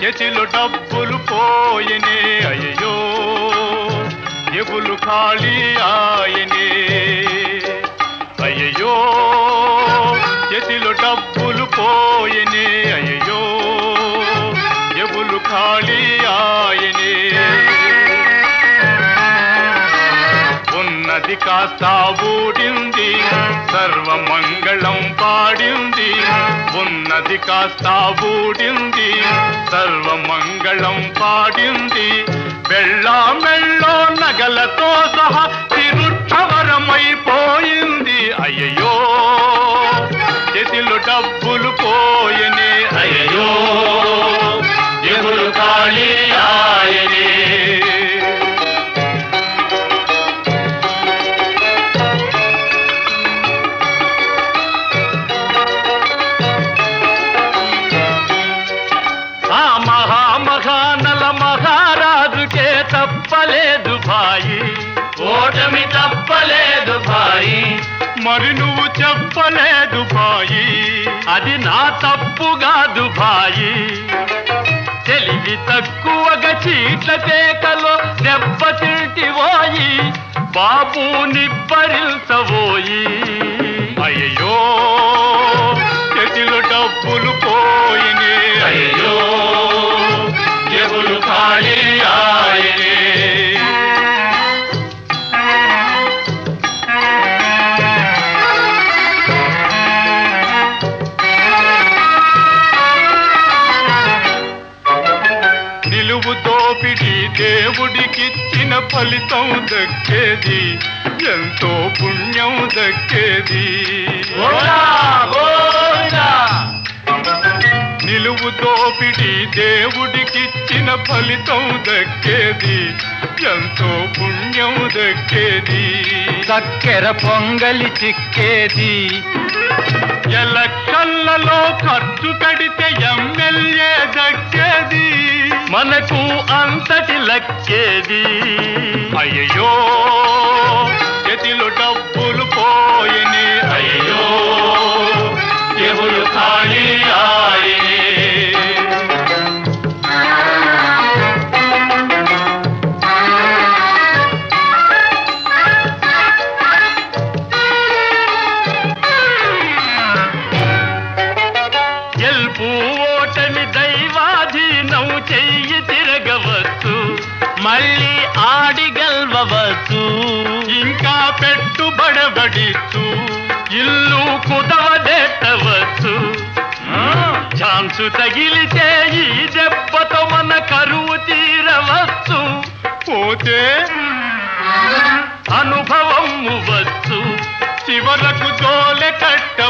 చేతిలో డబ్బులు పోయనే అయ్యో ఎగులు ఖాళీ ఆయనే అయ్యో చేతిలో డబ్బులు పోయనే అయ్యో ఎగులు ఖాళీ ఆయనే ఉన్నది కాస్త ఊడింది సర్వమంగళం పాడింది ఉన్నది కాస్త ఊడింది సర్వమంగళం పాడింది బెళ్ళా మెళ్ళో నగలతో సహా తిరుక్షవరమైపోయింది అయ్యయ్యో చేతిలో డబ్బులు పోయనే అయ్యయ్యో ఎగులు ఖాళీ ఆయనే ఆ మహామహానల మహారాజుకే తప్పలేదు భాయి ఓటమి తప్పలేదు భాయి మరి నువ్వు చెప్పలేదు భాయి అది నా తప్పు కాదు భాయి తెలివి తక్కువగా చీట్ల పేకలో దెబ్బతింటివోయి బాబు నిబ్బరిల్సవోయి అయ్యో చేతిలో డబ్బులు పోయినే అయ్యో జగులు ఖాళీ ఆయనే నిలువు దోపిడి దేవుడికిచ్చిన ఫలితం దక్కేది ఎంతో పుణ్యం దక్కేది నిలువు దోపిడి దేవుడికిచ్చిన ఫలితం దక్కేది ఎంతో పుణ్యం దక్కేది చక్కెర పొంగలి చిక్కేది ఎలక్షన్లలో ఖర్చు కడితే ఎమ్మెల్యే దక్కేది మనకు అంతటి లక్కేది అయ్యో చేతిలో డబ్బులు పోయని అయ్యో ఎవరు ఖాళీ ఆయనే గెలుపు ఓటమి దైవాధీనం చెయ్యి తిరగవచ్చు మళ్ళీ ఆడి గెలవవచ్చు ఇంకా పెట్టుబడబడిచ్చు ఇల్లు కుదవదెట్టవచ్చు ఛాన్సు తగిలితే ఈ దెబ్బతో మన కరువు తీరవచ్చు పోతే అనుభవం వచ్చు చివరకు జోలె కట్ట